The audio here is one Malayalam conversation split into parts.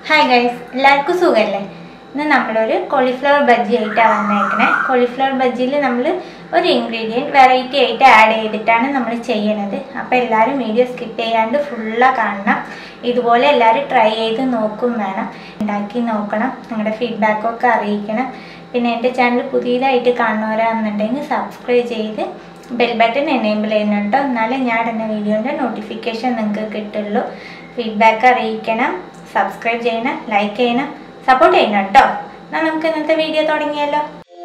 ഹായ് ഗൈസ് എല്ലാവർക്കും സുഖമല്ലേ ഇന്ന് നമ്മളൊരു കോളിഫ്ലവർ ബജ്ജി ആയിട്ടാണ് വന്നേക്കണേ കോളിഫ്ലവർ ബജ്ജിയിൽ നമ്മൾ ഒരു ഇൻഗ്രീഡിയൻറ്റ് വെറൈറ്റി ആയിട്ട് ആഡ് ചെയ്തിട്ടാണ് നമ്മൾ ചെയ്യണത് അപ്പോൾ എല്ലാവരും വീഡിയോ സ്കിപ്പ് ചെയ്യാണ്ട് ഫുള്ളാ കാണണം ഇതുപോലെ എല്ലാവരും ട്രൈ ചെയ്ത് നോക്കും വേണം ഉണ്ടാക്കി നോക്കണം നിങ്ങളുടെ ഫീഡ്ബാക്കൊക്കെ അറിയിക്കണം പിന്നെ എൻ്റെ ചാനൽ പുതിയതായിട്ട് കാണുന്നവരാണെന്നുണ്ടെങ്കിൽ സബ്സ്ക്രൈബ് ചെയ്ത് ബെൽ ബട്ടൺ എനേബിൾ ചെയ്യുന്നുണ്ടോ എന്നാലേ ഞാൻ ഇടുന്ന വീഡിയോൻ്റെ നോട്ടിഫിക്കേഷൻ നിങ്ങൾക്ക് കിട്ടുള്ളൂ ഫീഡ്ബാക്ക് അറിയിക്കണം സബ്സ്ക്രൈബ് ചെയ്യണം ലൈക്ക് ചെയ്യണം സപ്പോർട്ട് ചെയ്യണം കേട്ടോ എന്നാൽ നമുക്ക് ഇന്നത്തെ വീഡിയോ തുടങ്ങിയല്ലോ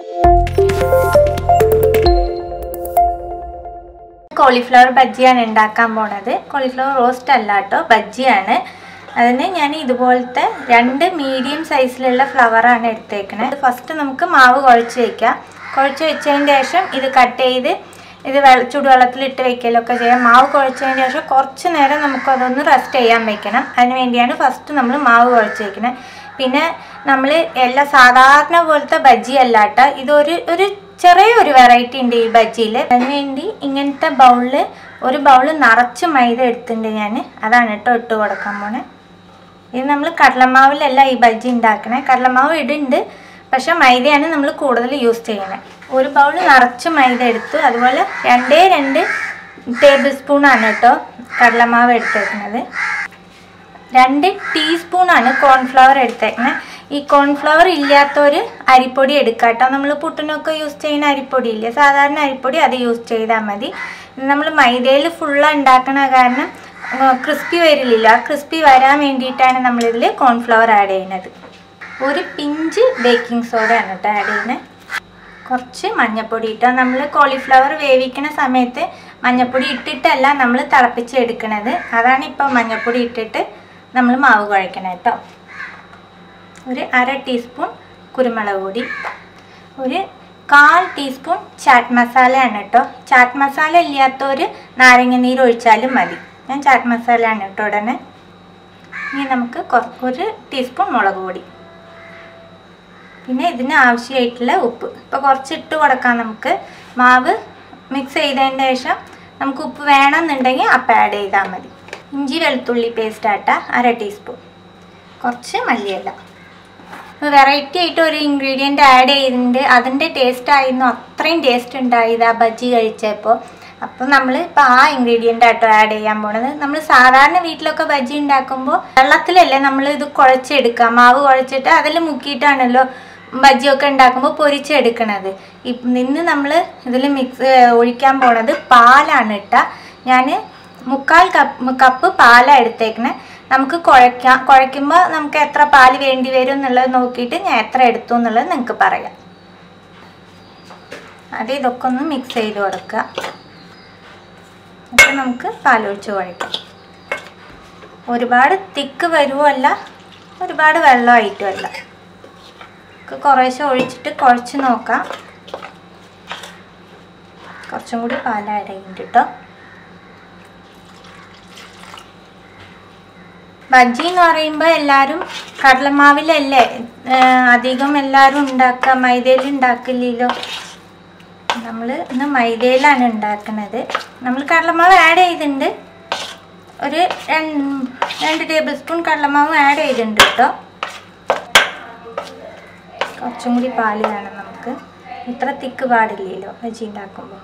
കോളിഫ്ലവർ ബജ്ജിയാണ് ഉണ്ടാക്കാൻ പോണത് കോളിഫ്ലവർ റോസ്റ്റ് അല്ല കേട്ടോ ബജ്ജിയാണ് അതിന് ഞാൻ ഇതുപോലത്തെ രണ്ട് മീഡിയം സൈസിലുള്ള ഫ്ലവറാണ് എടുത്തേക്കണത് ഫസ്റ്റ് നമുക്ക് മാവ് കുഴച്ച് വെക്കാം കുഴച്ച് വെച്ചതിന് ശേഷം ഇത് കട്ട് ചെയ്ത് ഇത് വെള്ള ചുടുവെള്ളത്തിലിട്ട് വെക്കലൊക്കെ ചെയ്യാം മാവ് കുഴച്ചതിന് ശേഷം കുറച്ച് നേരം നമുക്കതൊന്ന് റെസ്റ്റ് ചെയ്യാൻ വെക്കണം അതിന് വേണ്ടിയാണ് ഫസ്റ്റ് നമ്മൾ മാവ് കുഴച്ച് വെക്കുന്നത് പിന്നെ നമ്മൾ എല്ലാ സാധാരണ പോലത്തെ ബജ്ജി അല്ല കേട്ടോ ഇതൊരു ഒരു ചെറിയൊരു വെറൈറ്റി ഉണ്ട് ഈ ബജ്ജിയിൽ അതിന് വേണ്ടി ഇങ്ങനത്തെ ബൗളിൽ ഒരു ബൗൾ നിറച്ച് മൈദ എടുത്തിട്ടുണ്ട് ഞാൻ അതാണ് കേട്ടോ ഇട്ട് കൊടുക്കാൻ പോണേ ഇത് നമ്മൾ കടലമാവിലല്ല ഈ ബജ്ജി ഉണ്ടാക്കണേ കടലമാവ് ഇടുന്നുണ്ട് പക്ഷെ മൈദയാണ് നമ്മൾ കൂടുതൽ യൂസ് ചെയ്യണത് ഒരു ബൗൾ നിറച്ച് മൈദ എടുത്തു അതുപോലെ രണ്ടേ രണ്ട് ടേബിൾ സ്പൂണാണ് കേട്ടോ കടലമാവ് എടുത്തേക്കുന്നത് രണ്ട് ടീസ്പൂണാണ് കോൺഫ്ലവർ എടുത്തേക്കുന്നത് ഈ കോൺഫ്ലവർ ഇല്ലാത്തൊരു അരിപ്പൊടി എടുക്കുക കേട്ടോ നമ്മൾ പുട്ടിനൊക്കെ യൂസ് ചെയ്യുന്ന അരിപ്പൊടി ഇല്ലേ സാധാരണ അരിപ്പൊടി അത് യൂസ് ചെയ്താൽ മതി നമ്മൾ മൈദയിൽ ഫുള്ള് ഉണ്ടാക്കണ കാരണം ക്രിസ്പി വരില്ല ആ ക്രിസ്പി വരാൻ വേണ്ടിയിട്ടാണ് നമ്മളിതിൽ കോൺഫ്ലവർ ആഡ് ചെയ്യുന്നത് ഒരു പിഞ്ച് ബേക്കിംഗ് സോഡയാണ് കേട്ടോ ആഡ് ചെയ്യുന്നത് കുറച്ച് മഞ്ഞപ്പൊടി ഇട്ടോ നമ്മൾ കോളിഫ്ലവർ വേവിക്കണ സമയത്ത് മഞ്ഞപ്പൊടി ഇട്ടിട്ടല്ല നമ്മൾ തിളപ്പിച്ചെടുക്കണത് അതാണ് ഇപ്പോൾ മഞ്ഞപ്പൊടി ഇട്ടിട്ട് നമ്മൾ മാവ് കുഴക്കണം കേട്ടോ ഒരു അര ടീസ്പൂൺ കുരുമുളക് പൊടി ഒരു കാൽ ടീസ്പൂൺ ചാറ്റ് മസാലയാണ് കേട്ടോ ചാറ്റ് മസാല ഇല്ലാത്തൊരു നാരങ്ങ നീര് ഒഴിച്ചാലും മതി ഞാൻ ചാറ്റ് മസാലയാണ് കേട്ടോ ഉടനെ ഇനി നമുക്ക് കുറ- ഒരു ടീസ്പൂൺ മുളക് പൊടി പിന്നെ ഇതിന് ആവശ്യമായിട്ടുള്ള ഉപ്പ് ഇപ്പോൾ കുറച്ച് ഇട്ട് കൊടുക്കാം നമുക്ക് മാവ് മിക്സ് ചെയ്തതിന് ശേഷം നമുക്ക് ഉപ്പ് വേണമെന്നുണ്ടെങ്കിൽ അപ്പം ആഡ് ചെയ്താൽ മതി ഇഞ്ചി വെളുത്തുള്ളി പേസ്റ്റ് ആട്ട അര ടീസ്പൂൺ കുറച്ച് മല്ലിയില വെറൈറ്റി ആയിട്ട് ഒരു ഇൻഗ്രീഡിയൻറ്റ് ആഡ് ചെയ്തിട്ടുണ്ട് അതിൻ്റെ ടേസ്റ്റ് ആയിരുന്നു അത്രയും ടേസ്റ്റ് ഉണ്ടായത് ആ ബജ്ജി കഴിച്ചപ്പോൾ അപ്പോൾ നമ്മൾ ഇപ്പോൾ ആ ഇൻഗ്രീഡിയൻ്റ് ആട്ടോ ആഡ് ചെയ്യാൻ പോണത് നമ്മൾ സാധാരണ വീട്ടിലൊക്കെ ബജ്ജി ഉണ്ടാക്കുമ്പോൾ വെള്ളത്തിലല്ലേ നമ്മൾ ഇത് കുഴച്ചെടുക്കുക മാവ് കുഴച്ചിട്ട് അതിൽ മുക്കിയിട്ടാണല്ലോ ബജ്ജിയൊക്കെ ഉണ്ടാക്കുമ്പോൾ പൊരിച്ചെടുക്കണത് ഇപ്പം ഇന്ന് നമ്മൾ ഇതിൽ മിക്സ് ഒഴിക്കാൻ പോണത് പാലാണ് ഇട്ട ഞാൻ മുക്കാൽ കപ്പ് കപ്പ് പാലാണ് എടുത്തേക്കണേ നമുക്ക് കുഴയ്ക്കാം കുഴയ്ക്കുമ്പോൾ നമുക്ക് എത്ര പാല് വേണ്ടി വരും എന്നുള്ളത് നോക്കിയിട്ട് ഞാൻ എത്ര എടുത്തു എന്നുള്ളത് നിങ്ങൾക്ക് പറയാം അത് ഇതൊക്കെ ഒന്ന് മിക്സ് ചെയ്ത് കൊടുക്കുക അപ്പം നമുക്ക് പാലൊഴിച്ച് കുഴയ്ക്കാം ഒരുപാട് തിക്ക് വരുമല്ല ഒരുപാട് വെള്ളമായിട്ടുമല്ല നമുക്ക് കുറേശ്ശെ ഒഴിച്ചിട്ട് കുഴച്ച് നോക്കാം കുറച്ചും കൂടി പാൽ ആഡ് ചെയ്യുന്നുണ്ട് കേട്ടോ ബജ്ജി എന്ന് പറയുമ്പോൾ എല്ലാവരും കടലമാവിലല്ലേ ഏർ അധികം എല്ലാവരും ഉണ്ടാക്കുക മൈദയിൽ ഉണ്ടാക്കില്ലല്ലോ നമ്മൾ ഇന്ന് മൈദയിലാണ് ഉണ്ടാക്കുന്നത് നമ്മൾ കടലമാവ് ആഡ് ചെയ്തിട്ടുണ്ട് ഒരു രണ്ട് രണ്ട് ടേബിൾ സ്പൂൺ കടലമാവ് ആഡ് ചെയ്തിട്ടുണ്ട് കേട്ടോ കുറച്ചും കൂടി പാല് വേണം നമുക്ക് ഇത്ര തിക്ക് പാടില്ലല്ലോ ബജ്ജി ഉണ്ടാക്കുമ്പോൾ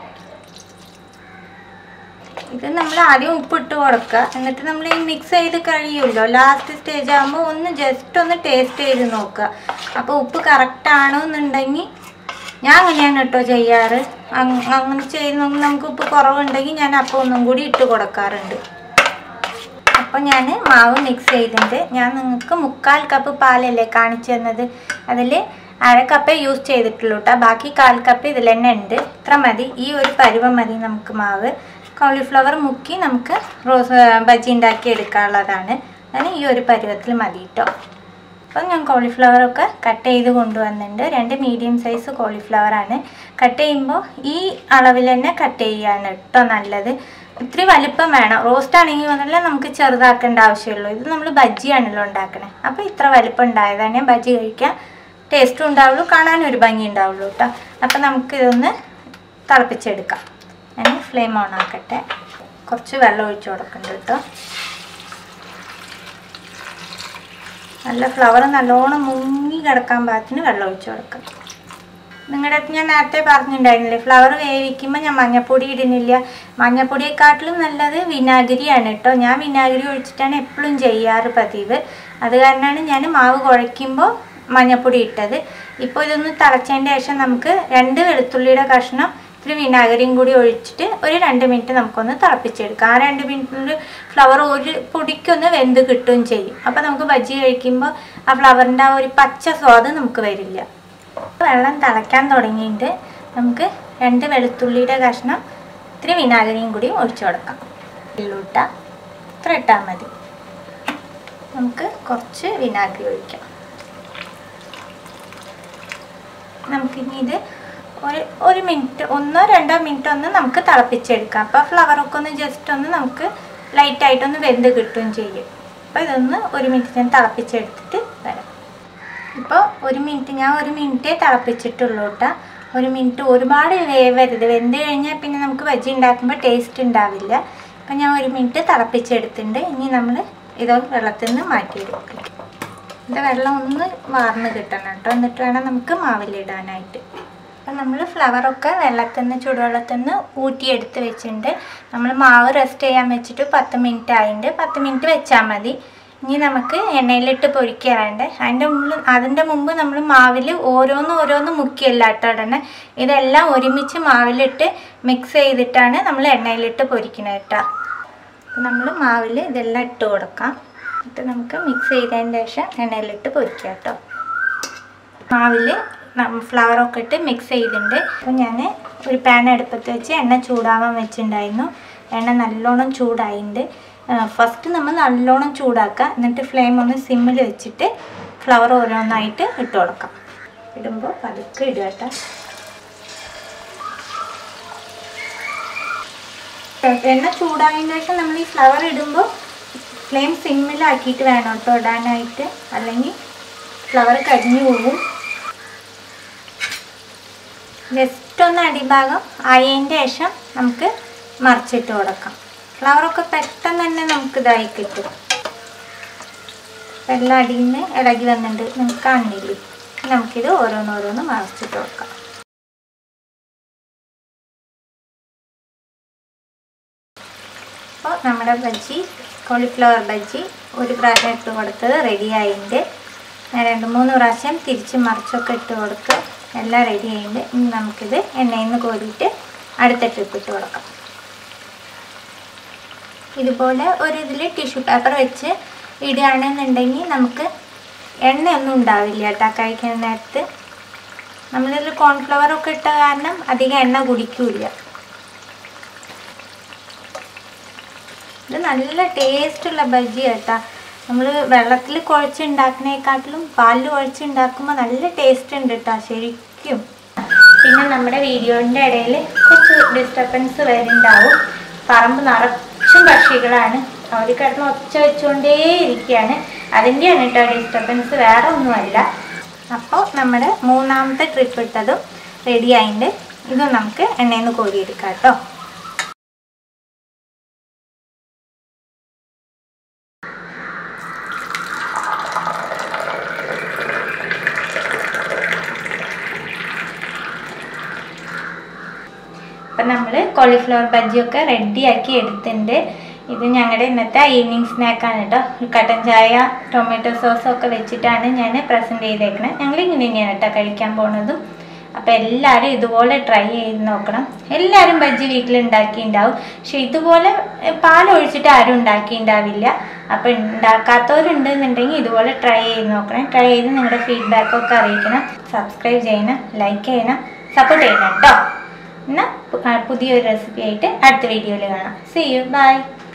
ഇത് നമ്മൾ ആദ്യം ഉപ്പിട്ട് കൊടുക്കുക എന്നിട്ട് നമ്മൾ ഈ മിക്സ് ചെയ്ത് കഴിയുമല്ലോ ലാസ്റ്റ് സ്റ്റേജ് ആകുമ്പോൾ ഒന്ന് ജസ്റ്റ് ഒന്ന് ടേസ്റ്റ് ചെയ്ത് നോക്കുക അപ്പോൾ ഉപ്പ് കറക്റ്റ് ആണോ എന്നുണ്ടെങ്കിൽ ഞാൻ അങ്ങനെയാണ് കേട്ടോ ചെയ്യാറ് അങ്- അങ്ങനെ ചെയ്ത് നോക്കുമ്പോൾ നമുക്ക് ഉപ്പ് കുറവുണ്ടെങ്കിൽ ഞാൻ അപ്പോൾ ഒന്നും കൂടി ഇട്ട് കൊടുക്കാറുണ്ട് അപ്പോൾ ഞാൻ മാവ് മിക്സ് ചെയ്തിട്ടുണ്ട് ഞാൻ നിങ്ങൾക്ക് മുക്കാൽ കപ്പ് പാലല്ലേ കാണിച്ചു തന്നത് അതിൽ അര കപ്പേ യൂസ് ചെയ്തിട്ടുള്ളൂ കേട്ടോ ബാക്കി കാൽ കപ്പ് ഇതിൽ തന്നെ ഉണ്ട് ഇത്ര മതി ഈ ഒരു പരുവം മതി നമുക്ക് മാവ് കോളിഫ്ലവർ മുക്കി നമുക്ക് റോസ് ബജ്ജി ഉണ്ടാക്കി എടുക്കാനുള്ളതാണ് അതിന് ഈ ഒരു പരുവത്തിൽ മതി കേട്ടോ അപ്പം ഞാൻ കോളിഫ്ലവറൊക്കെ കട്ട് ചെയ്ത് കൊണ്ടുവന്നിട്ടുണ്ട് രണ്ട് മീഡിയം സൈസ് കോളിഫ്ലവറാണ് കട്ട് ചെയ്യുമ്പോൾ ഈ അളവിൽ തന്നെ കട്ട് ചെയ്യാണ് കേട്ടോ നല്ലത് ഇത്തിരി വലിപ്പം വേണം റോസ്റ്റ് ആണെങ്കിൽ മുതലേ നമുക്ക് ചെറുതാക്കേണ്ട ആവശ്യമുള്ളൂ ഇത് നമ്മൾ ബജ്ജിയാണല്ലോ ഉണ്ടാക്കണേ അപ്പോൾ ഇത്ര വലിപ്പം ഉണ്ടായതാണ് ബജ്ജി കഴിക്കാൻ ടേസ്റ്റും ഉണ്ടാവുള്ളൂ കാണാനും ഒരു ഭംഗി ഉണ്ടാവുള്ളൂ കേട്ടോ അപ്പം നമുക്ക് ഇതൊന്ന് തിളപ്പിച്ചെടുക്കാം ഞാൻ ഫ്ലെയിം ഓൺ ആക്കട്ടെ കുറച്ച് വെള്ളം ഒഴിച്ച് കൊടുക്കുന്നുണ്ട് കേട്ടോ നല്ല ഫ്ലവർ നല്ലോണം മുങ്ങി കിടക്കാൻ പാകത്തിന് വെള്ളം ഒഴിച്ചു കൊടുക്കാം നിങ്ങളുടെ അടുത്ത് ഞാൻ നേരത്തെ പറഞ്ഞിട്ടുണ്ടായിരുന്നില്ലേ ഫ്ലവർ വേവിക്കുമ്പോൾ ഞാൻ മഞ്ഞപ്പൊടി ഇടുന്നില്ല മഞ്ഞപ്പൊടിയെക്കാട്ടിലും നല്ലത് വിനാഗിരിയാണ് കേട്ടോ ഞാൻ വിനാഗിരി ഒഴിച്ചിട്ടാണ് എപ്പോഴും ചെയ്യാറ് പതിവ് അത് കാരണമാണ് ഞാൻ മാവ് കുഴയ്ക്കുമ്പോൾ മഞ്ഞപ്പൊടി ഇട്ടത് ഇപ്പോൾ ഇതൊന്ന് തിളച്ചതിൻ്റെ ശേഷം നമുക്ക് രണ്ട് വെളുത്തുള്ളിയുടെ കഷ്ണം ഇത്തിരി വിനാഗിരിയും കൂടി ഒഴിച്ചിട്ട് ഒരു രണ്ട് മിനിറ്റ് നമുക്കൊന്ന് തിളപ്പിച്ചെടുക്കാം ആ രണ്ട് മിനിറ്റിൽ ഫ്ലവർ ഒരു പൊടിക്കൊന്ന് വെന്ത് കിട്ടുകയും ചെയ്യും അപ്പോൾ നമുക്ക് ബജ്ജി കഴിക്കുമ്പോൾ ആ ഫ്ലവറിൻ്റെ ആ ഒരു പച്ച സ്വാദ് നമുക്ക് വരില്ല വെള്ളം തിളയ്ക്കാൻ തുടങ്ങിയിട്ട് നമുക്ക് രണ്ട് വെളുത്തുള്ളിയുടെ കഷ്ണം ഇത്തിരി വിനാഗിരിയും കൂടി ഒഴിച്ചു കൊടുക്കാം എള്ളൂട്ട ഇത്ര ഇട്ടാൽ മതി നമുക്ക് കുറച്ച് വിനാഗിരി ഒഴിക്കാം നമുക്കിനി ഇത് ഒരു ഒരു മിനിറ്റ് ഒന്നോ രണ്ടോ മിനിറ്റ് ഒന്ന് നമുക്ക് തിളപ്പിച്ചെടുക്കാം അപ്പോൾ ഫ്ലവറൊക്കെ ഒന്ന് ജസ്റ്റ് ഒന്ന് നമുക്ക് ലൈറ്റായിട്ടൊന്ന് വെന്ത് കിട്ടുകയും ചെയ്യും അപ്പോൾ ഇതൊന്ന് ഒരു മിനിറ്റ് ഞാൻ തിളപ്പിച്ചെടുത്തിട്ട് വരാം ഇപ്പോൾ ഒരു മിനിറ്റ് ഞാൻ ഒരു മിനിറ്റേ തിളപ്പിച്ചിട്ടുള്ളൂ കേട്ടോ ഒരു മിനിറ്റ് ഒരുപാട് വേവരുത് വെന്ത് കഴിഞ്ഞാൽ പിന്നെ നമുക്ക് ബജ്ജി ഉണ്ടാക്കുമ്പോൾ ടേസ്റ്റ് ഉണ്ടാവില്ല അപ്പം ഞാൻ ഒരു മിനിറ്റ് തിളപ്പിച്ചെടുത്തിട്ടുണ്ട് ഇനി നമ്മൾ ഇത് വെള്ളത്തിൽ നിന്ന് മാറ്റിയെടുക്കും ഇത് വെള്ളം ഒന്ന് വാർന്ന് കിട്ടണം കേട്ടോ എന്നിട്ട് വേണം നമുക്ക് മാവിലിടാനായിട്ട് അപ്പം നമ്മൾ ഫ്ലവറൊക്കെ വെള്ളത്തിൽ നിന്ന് ചൂടുവെള്ളത്തിൽ നിന്ന് ഊറ്റിയെടുത്ത് വെച്ചിട്ടുണ്ട് നമ്മൾ മാവ് റെസ്റ്റ് ചെയ്യാൻ വെച്ചിട്ട് പത്ത് മിനിറ്റ് ആയിട്ടുണ്ട് പത്ത് മിനിറ്റ് വെച്ചാൽ മതി ഇനി നമുക്ക് എണ്ണയിലിട്ട് പൊരിക്കുക വേണ്ടേ അതിൻ്റെ മുമ്പിൽ അതിൻ്റെ മുമ്പ് നമ്മൾ മാവിൽ ഓരോന്ന് ഓരോന്ന് മുക്കിയല്ല കേട്ടോ ഇടണേ ഇതെല്ലാം ഒരുമിച്ച് മാവിലിട്ട് മിക്സ് ചെയ്തിട്ടാണ് നമ്മൾ എണ്ണയിലിട്ട് പൊരിക്കണത് കേട്ടോ അപ്പം നമ്മൾ മാവിൽ ഇതെല്ലാം ഇട്ട് കൊടുക്കാം എന്നിട്ട് നമുക്ക് മിക്സ് ചെയ്തതിന് ശേഷം എണ്ണയിലിട്ട് പൊരിക്കാം കേട്ടോ മാവിൽ ഫ്ലവറൊക്കെ ഇട്ട് മിക്സ് ചെയ്തിട്ടുണ്ട് അപ്പോൾ ഞാൻ ഒരു പാൻ അടുപ്പത്ത് വെച്ച് എണ്ണ ചൂടാവാൻ വെച്ചിട്ടുണ്ടായിരുന്നു എണ്ണ നല്ലോണം ചൂടായിട്ടുണ്ട് ഫസ്റ്റ് നമ്മൾ നല്ലോണം ചൂടാക്കുക എന്നിട്ട് ഫ്ലെയിം ഒന്ന് സിമ്മിൽ വെച്ചിട്ട് ഫ്ലവർ ഓരോന്നായിട്ട് ഇട്ട് കൊടുക്കാം ഇടുമ്പോൾ പതുക്കെ ഇടുക കേട്ടോ എണ്ണ ചൂടായതിന് ശേഷം നമ്മൾ ഈ ഫ്ലവർ ഇടുമ്പോൾ ഫ്ലെയിം സിമ്മിലാക്കിയിട്ട് വേണം കേട്ടോ ഇടാനായിട്ട് അല്ലെങ്കിൽ ഫ്ലവർ കരിഞ്ഞു പോകും ജസ്റ്റ് ഒന്ന് അടിഭാഗം ആയതിൻ്റെ ശേഷം നമുക്ക് മറിച്ചിട്ട് കൊടുക്കാം ഫ്ലവറൊക്കെ പെട്ടെന്ന് തന്നെ നമുക്ക് ഇതായി കിട്ടും എല്ലാം അടിയിൽ നിന്ന് ഇളകി വന്നിട്ടുണ്ട് നിങ്ങൾക്ക് കാണില്ലേ നമുക്കിത് ഓരോന്നോരോന്ന് മറിച്ചിട്ട് കൊടുക്കാം അപ്പോൾ നമ്മുടെ ബജ്ജി കോളിഫ്ലവർ ബജ്ജി ഒരു പ്രാവശ്യം ഇട്ട് കൊടുത്തത് റെഡി ആയിട്ടുണ്ട് ഞാൻ രണ്ട് മൂന്ന് പ്രാവശ്യം തിരിച്ച് മറിച്ചൊക്കെ ഇട്ട് കൊടുത്ത് എല്ലാം റെഡി ആയിട്ടുണ്ട് ഇനി നമുക്കിത് എണ്ണയിൽ നിന്ന് കോരിയിട്ട് അടുത്ത ട്രിപ്പ് ഇട്ട് കൊടുക്കാം ഇതുപോലെ ഒരു ഇതിൽ ടിഷ്യൂ പേപ്പർ വെച്ച് ഇടുകയാണെന്നുണ്ടെങ്കിൽ നമുക്ക് എണ്ണയൊന്നും ഉണ്ടാവില്ല കേട്ടോ കഴിക്കുന്ന നേരത്ത് നമ്മളിതിൽ കോൺഫ്ലവർ ഒക്കെ ഇട്ട കാരണം അധികം എണ്ണ കുടിക്കൂല ഇത് നല്ല ടേസ്റ്റുള്ള ബജ്ജി കേട്ടാ നമ്മൾ വെള്ളത്തിൽ കുഴച്ചുണ്ടാക്കുന്നതിനെക്കാട്ടിലും പാലിൽ കുഴച്ചുണ്ടാക്കുമ്പോൾ നല്ല ടേസ്റ്റ് ഉണ്ട് കേട്ടോ ശരിക്കും പിന്നെ നമ്മുടെ വീഡിയോൻ്റെ ഇടയിൽ കുറച്ച് ഡിസ്റ്റർബൻസ് വരുന്നുണ്ടാവും പറമ്പ് നിറച്ചും പക്ഷികളാണ് അവർ കിടന്ന് ഒച്ച വെച്ചുകൊണ്ടേ ഇരിക്കുകയാണ് അതിൻ്റെയാണ് കേട്ടോ ഡിസ്റ്റർബൻസ് വേറെ ഒന്നുമല്ല അപ്പോൾ നമ്മുടെ മൂന്നാമത്തെ ട്രിപ്പ് ഇട്ടതും റെഡി ആയിട്ടുണ്ട് ഇതും നമുക്ക് എണ്ണയിൽ നിന്ന് കോരിയെടുക്കാം കേട്ടോ അപ്പം നമ്മൾ കോളിഫ്ലവർ ബജ്ജിയൊക്കെ റെഡിയാക്കി എടുത്തിട്ടുണ്ട് ഇത് ഞങ്ങളുടെ ഇന്നത്തെ ഈവനിങ് സ്നാക്കാണ് കേട്ടോ കട്ടൻ ചായ ടൊമാറ്റോ സോസും ഒക്കെ വെച്ചിട്ടാണ് ഞാൻ പ്രസൻറ്റ് ചെയ്തേക്കണത് ഞങ്ങൾ ഇങ്ങനെ തന്നെയാണ് കേട്ടോ കഴിക്കാൻ പോണതും അപ്പോൾ എല്ലാവരും ഇതുപോലെ ട്രൈ ചെയ്ത് നോക്കണം എല്ലാവരും ബജ്ജി വീട്ടിൽ ഉണ്ടാക്കിയിട്ടുണ്ടാവും പക്ഷെ ഇതുപോലെ എ, പാൽ ഒഴിച്ചിട്ട് ആരും ഉണ്ടാക്കിയിട്ടുണ്ടാവില്ല അപ്പോൾ ഉണ്ടാക്കാത്തവരുണ്ടെന്നുണ്ടെങ്കിൽ ഇതുപോലെ ട്രൈ ചെയ്ത് നോക്കണം ട്രൈ ചെയ്ത് നിങ്ങളുടെ ഫീഡ്ബാക്കൊക്കെ അറിയിക്കണം സബ്സ്ക്രൈബ് ചെയ്യണം ലൈക്ക് ചെയ്യണം സപ്പോർട്ട് ചെയ്യണം കേട്ടോ എന്നാൽ പുതിയൊരു റെസിപ്പി ആയിട്ട് അടുത്ത വീഡിയോയിൽ കാണാം സി യു ബൈ